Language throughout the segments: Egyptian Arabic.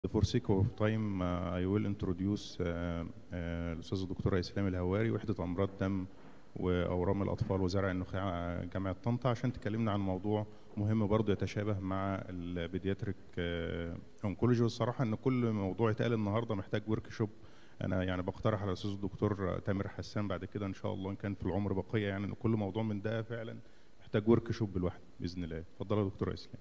For sake of time uh, I will introduce uh, uh, الأستاذ الدكتورة إسلام الهواري وحدة أمراض دم وأورام الأطفال وزرع النخاع جامعة طنطا عشان تكلمنا عن موضوع مهم برضه يتشابه مع البيدياتريك أونكولوجي والصراحة إن كل موضوع اتقال النهارده محتاج ورك شوب أنا يعني بقترح على الأستاذ الدكتور تامر حسان بعد كده إن شاء الله إن كان في العمر بقية يعني إن كل موضوع من ده فعلا محتاج ورك شوب لوحده بإذن الله اتفضل يا دكتورة إسلام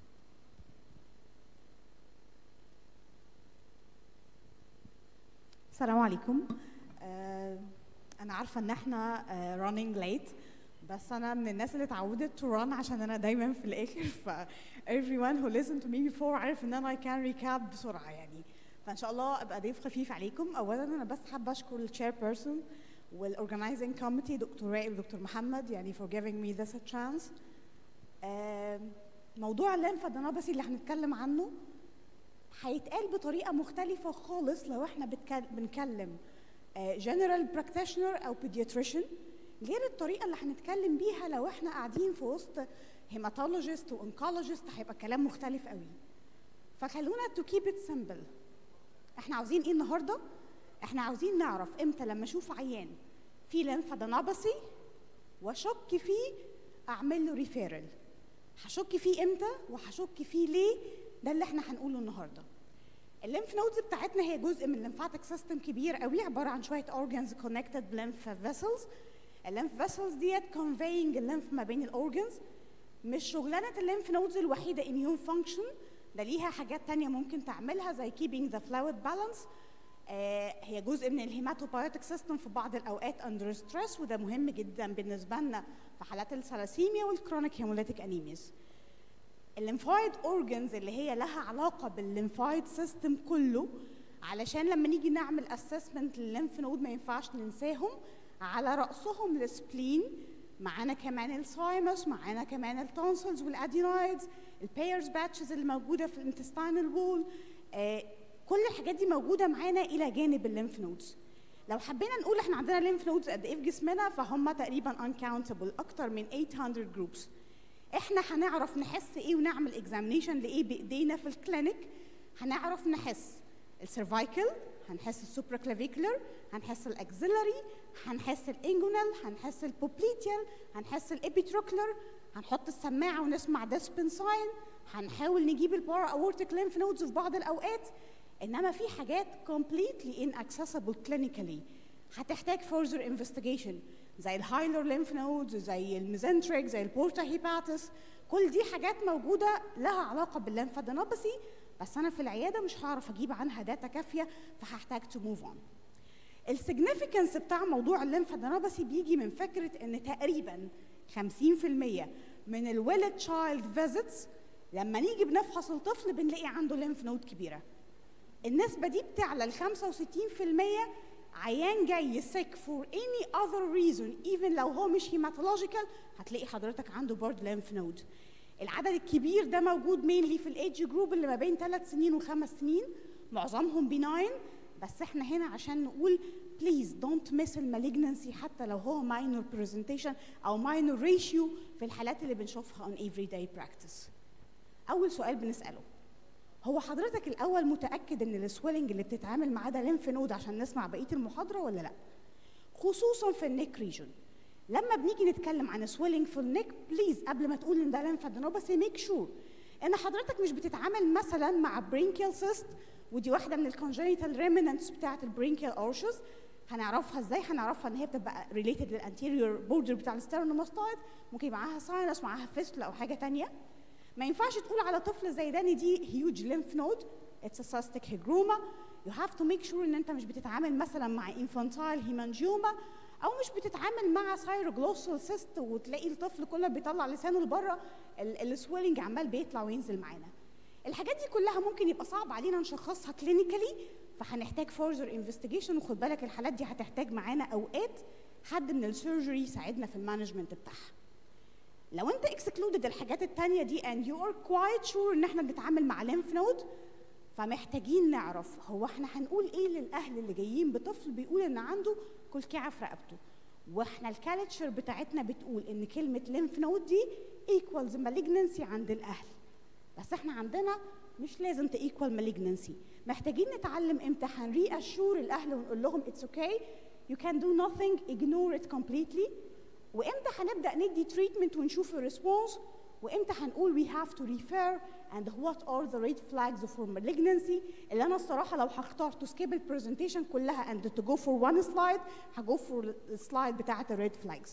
السلام عليكم آه، انا عارفه ان احنا آه، running late بس انا من الناس اللي اتعودت to run عشان انا دايما في الاخر ف everyone who listened to me before عارف ان انا I can recap بسرعه يعني فان شاء الله ابقى ضيف خفيف عليكم اولا انا بس حابه اشكر الشير بيرسون والاورجنايزنج كوميتي دكتور وائل ودكتور محمد يعني for giving me this a chance آه، موضوع الليمفادينوباثي اللي هنتكلم عنه هيتقال بطريقه مختلفه خالص لو احنا بتكل- بنكلم جنرال براكتيشنر او بيدياتريشن غير الطريقه اللي هنتكلم بيها لو احنا قاعدين في وسط هيماتولوجيست وانكولوجيست هيبقى كلام مختلف قوي فخلونا تو كيب ات سمبل احنا عاوزين ايه النهارده احنا عاوزين نعرف امتى لما اشوف عيان في ليمفادينوباثي واشك فيه اعمل له ريفيرال هشك فيه امتى وهشك فيه ليه ده اللي احنا هنقوله النهارده الليمف نودز بتاعتنا هي جزء من الليمفاتيك سيستم كبير قوي عباره عن شويه اورجانز كونكتد بليمف فيسلز الليمف فيسلز ديت conveying الليمف ما بين الاورجانز مش شغلانه الليمف نودز الوحيده immune فانكشن ده ليها حاجات تانية ممكن تعملها زي keeping the fluid balance آه هي جزء من الهيماتوبايوتيك سيستم في بعض الاوقات اندر ستريس وده مهم جدا بالنسبه لنا في حالات الثلاسيميا والكرونيك هيموليتيك انيميز الليمفويد اورجنز اللي هي لها علاقه بالليمفويد سيستم كله علشان لما نيجي نعمل اسسمنت للليمف نود ما ينفعش ننساهم على راسهم السبلين معانا كمان السايمس معانا كمان التونسلز والادينويدز البيرز باتشز اللي موجوده في الانتستينال وول آه كل الحاجات دي موجوده معانا الى جانب الليمف نودز لو حبينا نقول احنا عندنا ليمف نودز قد ايه في جسمنا فهم تقريبا uncountable اكتر من 800 جروبس احنا هنعرف نحس ايه ونعمل اكزامينيشن لايه بايدينا في الكلينيك هنعرف نحس السيرفايكل هنحس السوبرا كلافيكولر هنحس الاكزيلري هنحس الانجونال هنحس البوبليتيال هنحس الابيتروكلر هنحط السماعه ونسمع ديسبن ساين هنحاول نجيب البارا اورتيك ليمف نودز في بعض الاوقات انما في حاجات completely inaccessible clinically هتحتاج further investigation زي الهايلر ليمف نودز زي الميزنتريك زي البورتا هيباتس كل دي حاجات موجوده لها علاقه بالليمفادينوباثي بس انا في العياده مش هعرف اجيب عنها داتا كافيه فهحتاج تو موف اون السيجنيفيكانس بتاع موضوع الليمفادينوباثي بيجي من فكره ان تقريبا 50% من الولد تشايلد فيزيتس لما نيجي بنفحص الطفل بنلاقي عنده ليمف نود كبيره النسبه دي بتعلى ل 65% عيان جاي sick for any other reason even لو هو مش هيماتولوجيكال هتلاقي حضرتك عنده برضه ليمف نود العدد الكبير ده موجود مينلي في الايدج جروب اللي ما بين ثلاث سنين وخمس سنين معظمهم بيناين بس احنا هنا عشان نقول بليز دونت ميس المالجنسي حتى لو هو ماينور برزنتيشن او ماينور ريشيو في الحالات اللي بنشوفها on everyday practice اول سؤال بنساله هو حضرتك الاول متاكد ان السويلنج اللي بتتعامل معاه ده ليمف نود عشان نسمع بقيه المحاضره ولا لا خصوصا في النيك ريجن لما بنيجي نتكلم عن سويلنج في النيك بليز قبل ما تقول ان ده ليمفادينوباثي ميك شور ان حضرتك مش بتتعامل مثلا مع برينكيال سيست ودي واحده من الكونجنيتال ريمننتس بتاعه البرينكيال اورشز هنعرفها ازاي هنعرفها ان هي بتبقى ريليتد للانتيريور بوردر بتاع الستيرنوماستويد ممكن يبقى معاها ساينس معاها فيستلا او حاجه تانية ما ينفعش تقول على طفل زي ده ان دي هيوج ليمف نود اتس ساستيك هيجروما يو هاف تو ميك شور ان انت مش بتتعامل مثلا مع انفانتايل هيمانجيوما او مش بتتعامل مع سايروجلوسال سيست وتلاقي الطفل كله بيطلع لسانه لبره السويلنج عمال بيطلع وينزل معانا الحاجات دي كلها ممكن يبقى صعب علينا نشخصها كلينيكالي فهنحتاج فورزر انفستيجيشن وخد بالك الحالات دي هتحتاج معانا اوقات حد من السيرجري يساعدنا في المانجمنت بتاعها لو انت اكسكلودد الحاجات التانية دي and you are quite sure ان احنا بنتعامل مع lymph node فمحتاجين نعرف هو احنا هنقول ايه للاهل اللي جايين بطفل بيقول ان عنده كلكعه في رقبته واحنا الكالتشر بتاعتنا بتقول ان كلمه lymph node دي equals malignancy عند الاهل بس احنا عندنا مش لازم تيكوال مالجنسي محتاجين نتعلم امتى هنري اشور الاهل ونقول لهم اتس اوكي يو كان دو nothing ignore it completely وامتى هنبدا ندي تريتمنت ونشوف الريسبونس وامتى هنقول we have to refer and what are the red flags for malignancy اللي انا الصراحه لو هختار to skip البرزنتيشن كلها and to go for one slide هجو for السلايد بتاعه الريد flags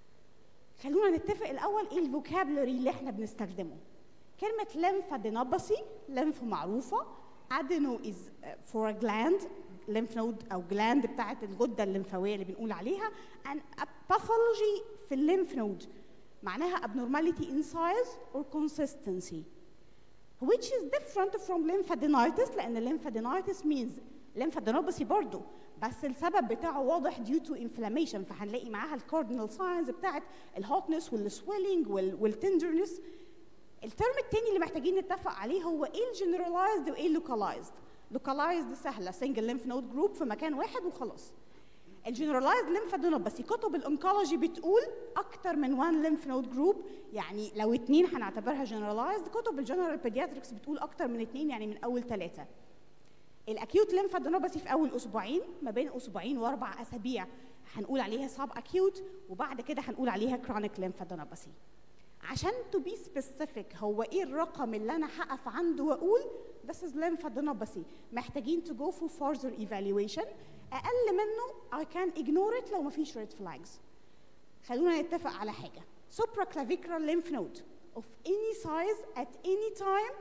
خلونا نتفق الاول ايه الفوكابلري اللي احنا بنستخدمه كلمه lymphadenopathy lymph معروفه adeno is for a gland lymph node او gland بتاعه الغده الليمفاويه اللي بنقول عليها and a pathology في الليمف نود معناها abnormality in size or consistency which is different from lymphadenitis لان lymphadenitis means lymphadenopathy برضه بس السبب بتاعه واضح due to inflammation فهنلاقي معاها الكاردينال ساينز بتاعت الهوتنس والسويلنج والتندرنس الترم الثاني اللي محتاجين نتفق عليه هو ايه الجنرالايزد وايه اللوكالايزد لوكالايزد سهله سنجل ليمف نود جروب في مكان واحد وخلاص الجنرالايزد ليمفادينوباثي كتب الانكولوجي بتقول اكتر من وان ليمف نود جروب يعني لو اثنين هنعتبرها جنرالايزد كتب الجنرال بيدياتريكس بتقول اكتر من اثنين يعني من اول ثلاثه الاكيوت ليمفادينوباثي في اول اسبوعين ما بين اسبوعين واربع اسابيع هنقول عليها سب اكيوت وبعد كده هنقول عليها كرونيك ليمفادينوباثي عشان تو بي سبيسيفيك هو ايه الرقم اللي انا هقف عنده واقول this is lymphadenopathy محتاجين to go for further evaluation اقل منه I can ignore it لو مفيش red flags خلونا نتفق على حاجه supraclavicular lymph node of any size at any time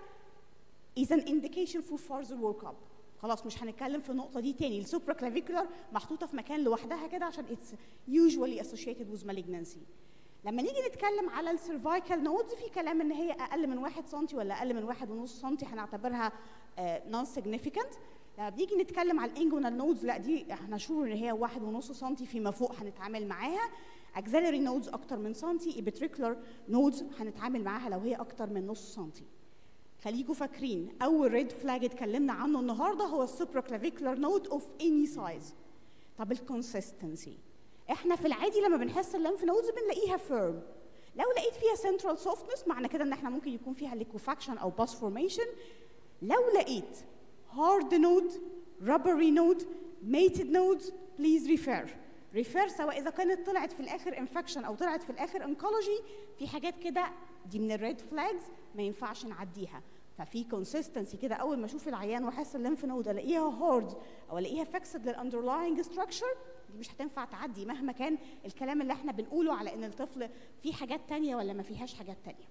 is an indication for further workup خلاص مش هنتكلم في النقطة دي تاني السوبرا كلافيكولار محطوطة في مكان لوحدها كده عشان it's usually associated with malignancy لما نيجي نتكلم على السيرفايكال نودز في كلام ان هي اقل من 1 سم ولا اقل من 1.5 سم هنعتبرها نون سيجنيفيكانت لما بنيجي نتكلم على الانجونال نودز لا دي احنا شور ان هي 1.5 سم فيما فوق هنتعامل معاها اكزيلري نودز اكتر من سنتي ايبتريكولار نودز هنتعامل معاها لو هي اكتر من نص سنتي خليكوا فاكرين اول ريد فلاج اتكلمنا عنه النهارده هو السوبرا كلافيكولار نود اوف اني سايز طب الكونسستنسي احنا في العادي لما بنحس الليمف نودز بنلاقيها فيرم لو لقيت فيها سنترال سوفتنس معنى كده ان احنا ممكن يكون فيها ليكوفاكشن او باس فورميشن لو لقيت هارد نود رابري نود ميتد نودز بليز ريفير ريفير سواء اذا كانت طلعت في الاخر انفكشن او طلعت في الاخر انكولوجي في حاجات كده دي من الريد فلاجز ما ينفعش نعديها ففي كونسيستنسي كده اول ما اشوف العيان واحس الليمف نود الاقيها هارد او الاقيها فيكسد للاندرلاينج ستراكشر دي مش هتنفع تعدي مهما كان الكلام اللي احنا بنقوله على ان الطفل فيه حاجات تانية ولا ما فيهاش حاجات تانية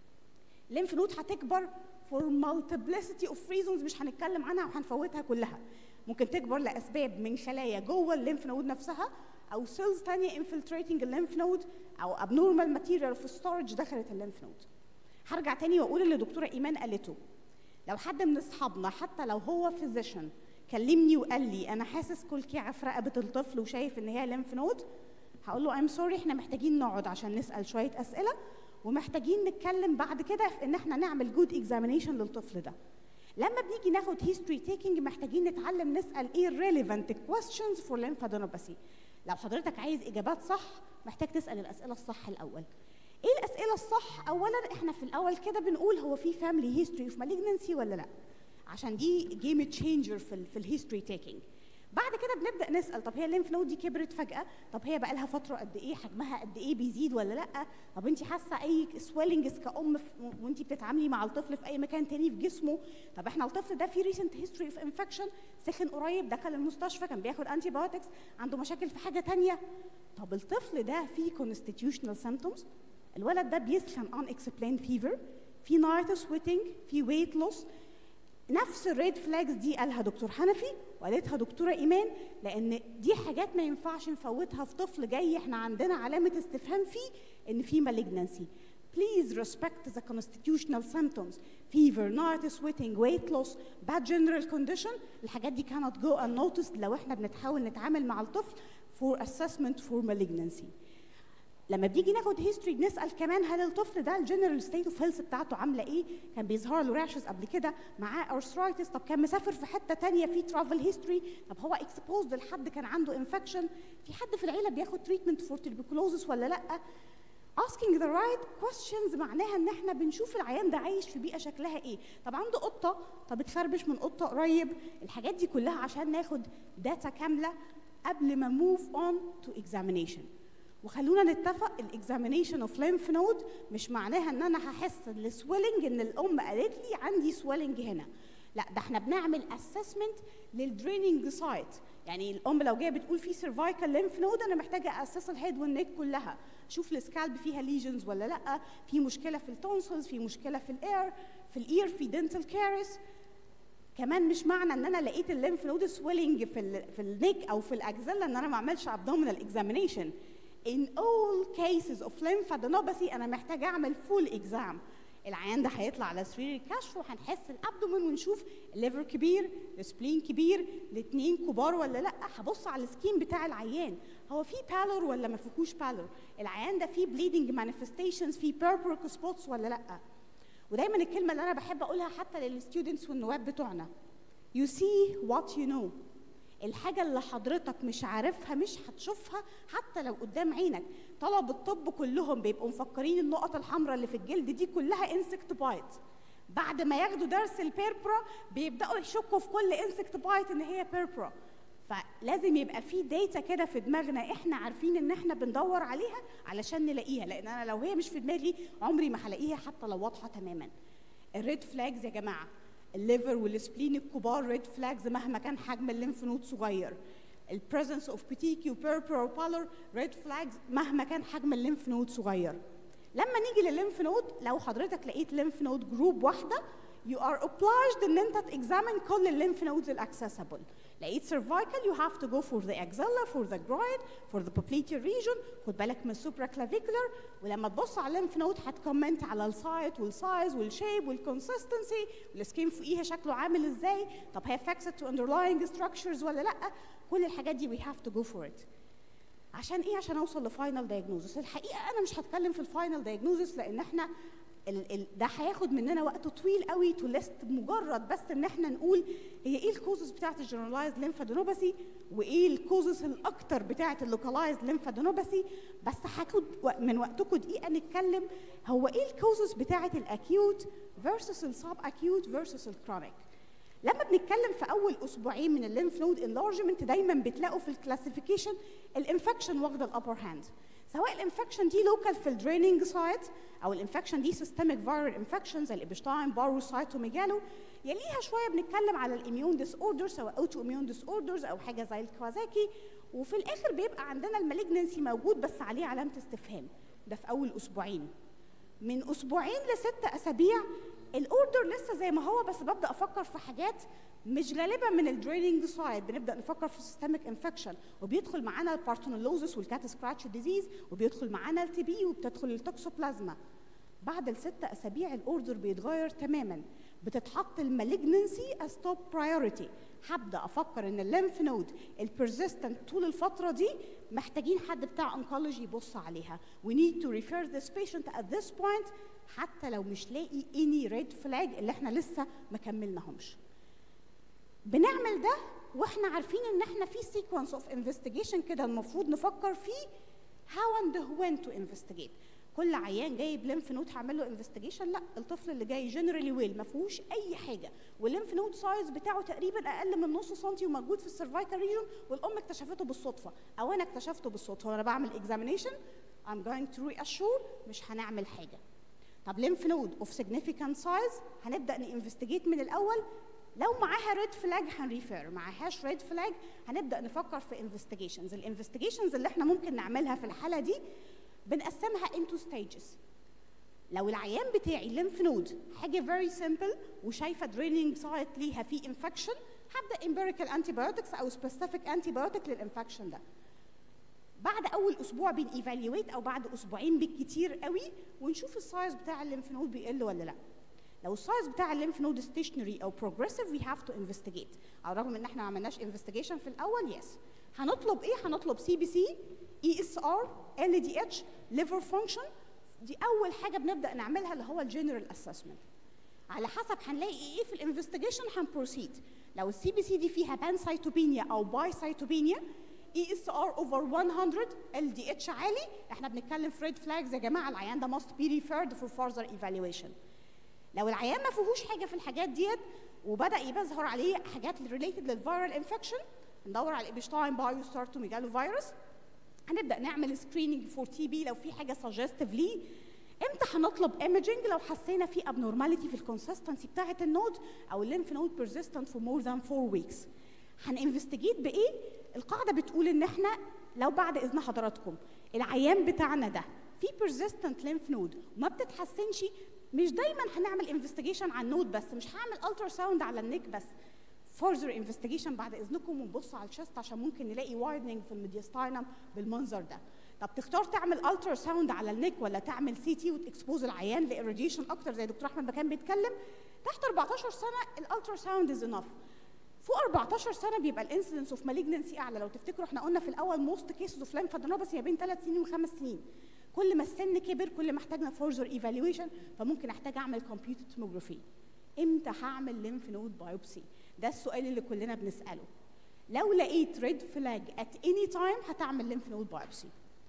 الليمف نود هتكبر for multiplicity of reasons مش هنتكلم عنها وهنفوتها كلها ممكن تكبر لاسباب من خلايا جوه الليمف نود نفسها او سيلز تانية infiltrating الليمف نود او abnormal material في storage دخلت الليمف نود هرجع تاني واقول اللي دكتوره ايمان قالته لو حد من اصحابنا حتى لو هو فيزيشن كلمني وقال لي انا حاسس كلكيعه في رقبه الطفل وشايف ان هي ليمف نود هقول له ام سوري احنا محتاجين نقعد عشان نسال شويه اسئله ومحتاجين نتكلم بعد كده في ان احنا نعمل جود اكزامينيشن للطفل ده لما بنيجي ناخد هيستوري تيكينج محتاجين نتعلم نسال ايه الريليفنت كويستشنز فور lymphadenopathy لو حضرتك عايز اجابات صح محتاج تسال الاسئله الصح الاول ايه الاسئله الصح اولا احنا في الاول كده بنقول هو في فاميلي هيستوري اوف مالجنسي ولا لا عشان دي جيم تشينجر في ال في الهيستوري تيكينج بعد كده بنبدا نسال طب هي الليمف نود دي كبرت فجاه طب هي بقى لها فتره قد ايه حجمها قد ايه بيزيد ولا لا طب انت حاسه اي سويلنجز كأم وانت بتتعاملي مع الطفل في اي مكان تاني في جسمه طب احنا الطفل ده في ريسنت هيستوري اوف انفكشن سخن قريب دخل المستشفى كان بياخد انتي بايوتكس عنده مشاكل في حاجه تانية طب الطفل ده فيه constitutional symptoms الولد ده بيسخن unexplained fever في نايت سويتنج في ويت لوس نفس الريد فلاجز دي قالها دكتور حنفي وقالتها دكتوره ايمان لان دي حاجات ما ينفعش نفوتها في طفل جاي احنا عندنا علامه استفهام فيه ان في malignancy Please respect the constitutional symptoms fever, night sweating, weight loss, bad general condition الحاجات دي cannot go unnoticed لو احنا بنتحاول نتعامل مع الطفل for assessment for malignancy لما بنيجي ناخد هيستوري بنسال كمان هل الطفل ده الجنرال ستيت اوف هيلث بتاعته عامله ايه؟ كان بيظهر له راشز قبل كده معاه ارثرايتس طب كان مسافر في حته تانية في ترافل هيستوري طب هو اكسبوزد لحد كان عنده انفكشن في حد في العيله بياخد تريتمنت فور تربيكولوزس ولا لا؟ asking the right questions معناها ان احنا بنشوف العيان ده عايش في بيئه شكلها ايه طب عنده قطه طب اتخربش من قطه قريب الحاجات دي كلها عشان ناخد داتا كامله قبل ما move on to examination وخلونا نتفق الاكزامينيشن اوف lymph نود مش معناها ان انا هحس السويلنج ان الام قالت لي عندي سويلنج هنا لا ده احنا بنعمل اسسمنت للدريننج سايت يعني الام لو جايه بتقول في سيرفايكال ليمف نود انا محتاجه اسس الهيد والنيك كلها اشوف السكالب فيها ليجنز ولا لا في مشكله في التونسلز في مشكله في الاير في الاير في دنتال كارث كمان مش معنى ان انا لقيت الليمف نود سويلنج في ال في النيك او في الاكزيلا ان انا ما اعملش ابدومينال اكزامينيشن in all cases of lymphadenopathy انا محتاجه اعمل فول اكزام العيان ده هيطلع على سرير الكشف وهنحس الابدومين ونشوف الليفر كبير السبلين كبير الاثنين كبار ولا لا هبص على السكين بتاع العيان هو في بالور ولا ما فيهوش بالور العيان ده فيه بليدنج مانيفستيشنز فيه بيربرك سبوتس ولا لا ودايما الكلمه اللي انا بحب اقولها حتى للستودنتس والنواب بتوعنا you see what you know الحاجة اللي حضرتك مش عارفها مش هتشوفها حتى لو قدام عينك طلب الطب كلهم بيبقوا مفكرين النقط الحمراء اللي في الجلد دي كلها انسكت بايت بعد ما ياخدوا درس البيربرا بيبداوا يشكوا في كل انسكت بايت ان هي بيربرا فلازم يبقى في داتا كده في دماغنا احنا عارفين ان احنا بندور عليها علشان نلاقيها لان انا لو هي مش في دماغي عمري ما هلاقيها حتى لو واضحه تماما الريد فلاجز يا جماعه الليفر والسبلين الكبار ريد فلاجز مهما كان حجم الليمف نود صغير البريزنس اوف بيتيكي وبيربر وبالر ريد فلاجز مهما كان حجم الليمف نود صغير لما نيجي للليمف نود لو حضرتك لقيت ليمف نود جروب واحده you are obliged ان انت تexamine كل الليمف نودز الاكسسبل لقيت cervical you have to go for the axilla for the groin for the popliteal region خد بالك من السوبرا clavicular ولما تبص على الليمف نود هتكومنت على السايت والسايز والشيب والكونسستنسي والسكين فوقيها شكله عامل ازاي طب هي affected to underlying structures ولا لا كل الحاجات دي we have to go for it عشان ايه عشان اوصل لفاينل دايجنوزس الحقيقه انا مش هتكلم في الفاينل دايجنوزس لان احنا ال ال ده هياخد مننا وقت طويل قوي تو ليست مجرد بس ان احنا نقول هي ايه الكوزز بتاعت الجنرالايزد ليمفادينوباثي وايه الكوزز الاكتر بتاعت اللوكالايزد ليمفادينوباثي بس هاخد من وقتكم دقيقه نتكلم هو ايه الكوزز بتاعت الاكيوت فيرسس السب اكيوت فيرسس الكرونيك لما بنتكلم في اول اسبوعين من الليمف نود انلارجمنت دايما بتلاقوا في الكلاسيفيكيشن الانفكشن واخده الابر هاند سواء الانفكشن دي لوكال في الدريننج سايت او الانفكشن دي سيستميك فايرال انفكشن زي الابشتاين باروسايت وميجالو يليها شويه بنتكلم على الاميون ديس اوردر سواء اوتو اميون ديس اوردرز او حاجه زي الكوازاكي وفي الاخر بيبقى عندنا المالجنسي موجود بس عليه علامه استفهام ده في اول اسبوعين من اسبوعين لست اسابيع الاوردر لسه زي ما هو بس ببدا افكر في حاجات مش غالبا من الدريننج سايد بنبدا نفكر في سيستميك انفكشن وبيدخل معانا البارتونيلوزس والكات سكراتش ديزيز وبيدخل معانا التي بي وبتدخل التوكسوبلازما بعد الست اسابيع الاوردر بيتغير تماما بتتحط المالجنسي از توب برايورتي هبدا افكر ان الليمف نود البرزيستنت طول الفتره دي محتاجين حد بتاع انكولوجي يبص عليها we need to refer this patient at this point حتى لو مش لاقي any red flag اللي احنا لسه ما كملناهمش بنعمل ده واحنا عارفين ان احنا في سيكونس اوف انفستيجيشن كده المفروض نفكر فيه how and when to investigate كل عيان جايب ليمف نود هعمل له انفستيجيشن لا الطفل اللي جاي جنرالي ويل ما فيهوش اي حاجه والليمف نود سايز بتاعه تقريبا اقل من نص سنتي وموجود في السيرفايكال ريجون والام اكتشفته بالصدفه او انا اكتشفته بالصدفه وانا بعمل اكزامينيشن I'm going to reassure مش هنعمل حاجه طب ليمف نود اوف significant سايز هنبدا نانفستيجيت من الاول لو معاها ريد فلاج هنريفير معاهاش ريد فلاج هنبدا نفكر في انفستيجيشنز الانفستيجيشنز اللي احنا ممكن نعملها في الحاله دي بنقسمها into stages لو العيان بتاعي ليمف نود حاجه فيري سمبل وشايفه دريننج سايت ليها في انفكشن هبدا امبيريكال انتي بايوتكس او سبيسيفيك انتي بايوتيك للانفكشن ده بعد اول اسبوع بنيفاليويت او بعد اسبوعين بالكتير قوي ونشوف السايز بتاع الليمف نود بيقل ولا لا لو السايز بتاع الليمف نود ستيشنري او بروجريسيف وي هاف تو انفستيجيت على الرغم ان احنا ما عملناش انفستيجيشن في الاول يس هنطلب ايه هنطلب سي بي سي اي اس ار ال دي اتش ليفر فانكشن دي اول حاجه بنبدا نعملها اللي هو الجنرال اسسمنت على حسب هنلاقي ايه في الانفستيجيشن هنبروسيد لو السي بي سي دي فيها بان سايتوبينيا او باي سايتوبينيا اي اس ار اوفر 100 ال دي اتش عالي احنا بنتكلم في ريد فلاجز يا جماعه العيان ده ماست بي ريفيرد فور فurther ايفالويشن لو العيان ما فيهوش حاجه في الحاجات ديت وبدا يظهر عليه حاجات ريليتد للفيرال انفكشن ندور على الابشتاين بايو ستارتو ميجالو فيروس هنبدا نعمل سكريننج فور تي بي لو في حاجه سجستيف ليه امتى هنطلب ايمجنج لو حسينا في ابنورماليتي في الكونسستنسي بتاعه النود او الليمف نود بيرزيستنت فور مور ذان 4 ويكس هننفستيجيت بايه القاعده بتقول ان احنا لو بعد اذن حضراتكم العيان بتاعنا ده في بيرزيستنت ليمف نود وما بتتحسنش مش دايما هنعمل انفستيجيشن على النود بس مش هعمل الترا ساوند على النيك بس further انفستيجيشن بعد اذنكم ونبص على الشست عشان ممكن نلاقي وايدنج في الميدياستاينم بالمنظر ده طب تختار تعمل الترا ساوند على النيك ولا تعمل سي تي وتكسبوز العيان لإيراديشن اكتر زي دكتور احمد ما كان بيتكلم تحت 14 سنه الالترا ساوند از انف فوق 14 سنه بيبقى الانسيدنس اوف مالجنسي اعلى لو تفتكروا احنا قلنا في الاول موست كيسز اوف ليمفادينوباثي ما بين 3 سنين وخمس سنين كل ما السن كبر كل ما احتاجنا فورزر ايفالويشن فممكن احتاج اعمل كمبيوتر توموجرافي امتى هعمل ليمف نود بايوبسي ده السؤال اللي كلنا بنساله لو لقيت ريد فلاج ات اني تايم هتعمل ليمف نود بايوبسي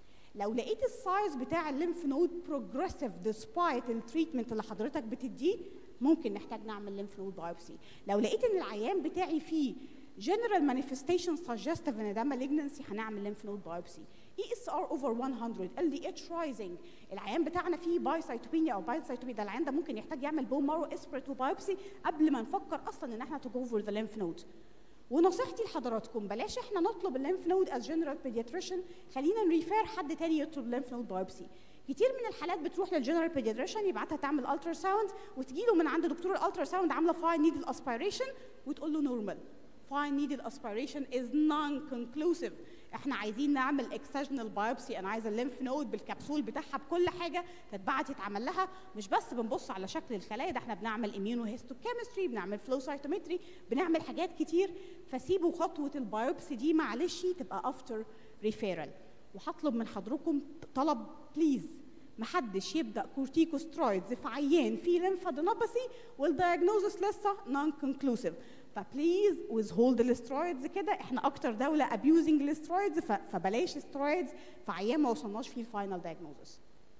لو لقيت السايز بتاع الليمف نود بروجريسيف ديسبايت التريتمنت اللي حضرتك بتديه ممكن نحتاج نعمل ليمف نود بايوبسي لو لقيت ان العيان بتاعي فيه general manifestation suggestive ان ده malignancy هنعمل lymph node biopsy ESR over 100 LDH rising العيان بتاعنا فيه بايسايتوبينيا او بايسايتوبيا ده العيان ده ممكن يحتاج يعمل بون مارو اسبريت وبايوبسي قبل ما نفكر اصلا ان احنا تو جو فور ذا lymph node ونصيحتي لحضراتكم بلاش احنا نطلب الليمف نود از جنرال بيدياتريشن خلينا نريفير حد تاني يطلب الليمف نود بايوبسي كتير من الحالات بتروح للجنرال بيدياتريشن يبعتها تعمل الترا ساوند وتجي له من عند دكتور الالترا ساوند عامله فاين نيدل اسبيريشن وتقول له نورمال fine needle aspiration is non-conclusive احنا عايزين نعمل اكسجنال بايوبسي انا عايزه الليمف نود بالكبسول بتاعها بكل حاجه تتبعت يتعمل لها مش بس بنبص على شكل الخلايا ده احنا بنعمل اميونو هيستوكيمستري بنعمل فلو سايتومتري بنعمل حاجات كتير فسيبوا خطوه البايوبسي دي معلش تبقى افتر ريفيرال وهطلب من حضراتكم طلب بليز محدش يبدا كورتيكوسترويدز في عيان فيه ليمفادينوباثي والدايجنوزس لسه نون كونكلوسيف فبليز ويز هولد الاسترويدز كده احنا اكتر دوله ابيوزنج الاسترويدز فبلاش استرويدز في عيان ما وصلناش فيه الفاينل دايجنوزس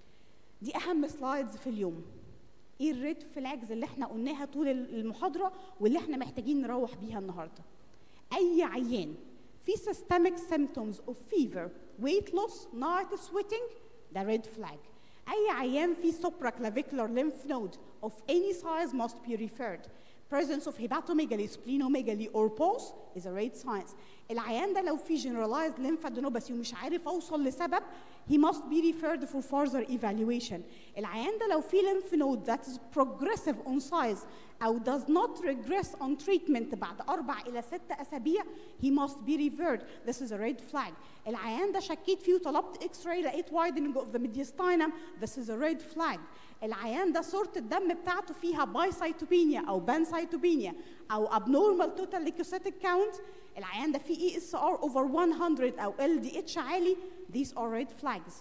دي اهم سلايدز في اليوم ايه الريد فلاجز اللي احنا قلناها طول المحاضره واللي احنا محتاجين نروح بيها النهارده اي عيان في systemic symptoms of fever weight loss night sweating ده red flag اي عيان في supraclavicular lymph node of any size must be referred presence of hepatomegaly, splenomegaly or pulse is a red sign. العيان ده لو في generalized lymphadenopathy ومش عارف اوصل لسبب he must be referred for further evaluation. العيان ده لو في lymph node that is progressive on size أو does not regress on treatment بعد أربع إلى ست أسابيع he must be referred. This is a red flag. العيان ده شكيت فيه وطلبت اكس راي لقيت widening of the mediastinum this is a red flag. العيان ده صورة الدم بتاعته فيها بايسايتوبينيا أو بانسايتوبينيا أو abnormal total leukocytic count العيان ده فيه ESR over 100 أو LDH عالي these are red flags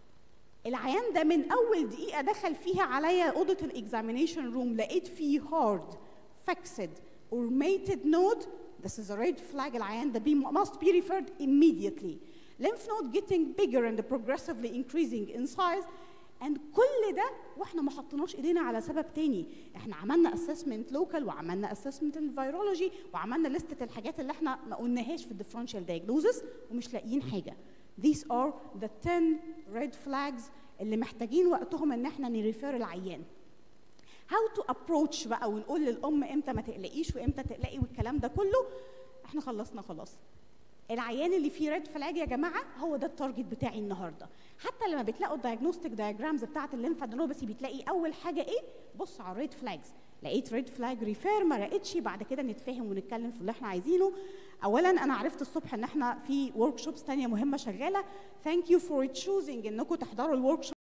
العيان ده من أول دقيقة دخل فيها عليا أوضة الإكزامينيشن روم لقيت فيه hard fixed or mated node this is a red flag العيان ده be, must be referred immediately lymph node getting bigger and progressively increasing in size and كل ده واحنا ما حطيناش ايدينا على سبب تاني احنا عملنا اسسمنت لوكال وعملنا اسسمنت الفيرولوجي وعملنا لستة الحاجات اللي احنا ما قلناهاش في الديفرنشال دايجنوزس ومش لاقيين حاجه these are the 10 red flags اللي محتاجين وقتهم ان احنا نريفير العيان how to approach بقى ونقول للام امتى ما تقلقيش وامتى تقلقي والكلام ده كله احنا خلصنا خلاص العيان اللي فيه ريد فلاج يا جماعه هو ده التارجت بتاعي النهارده حتى لما بتلاقوا الدايجنوستيك دايجرامز بتاعه الليمفادينوباثي بتلاقي اول حاجه ايه بص على الريد فلاجز لقيت ريد فلاج ريفير ما لقيتش بعد كده نتفاهم ونتكلم في اللي احنا عايزينه اولا انا عرفت الصبح ان احنا في ورك شوبس ثانيه مهمه شغاله ثانك يو فور تشوزنج انكم تحضروا الورك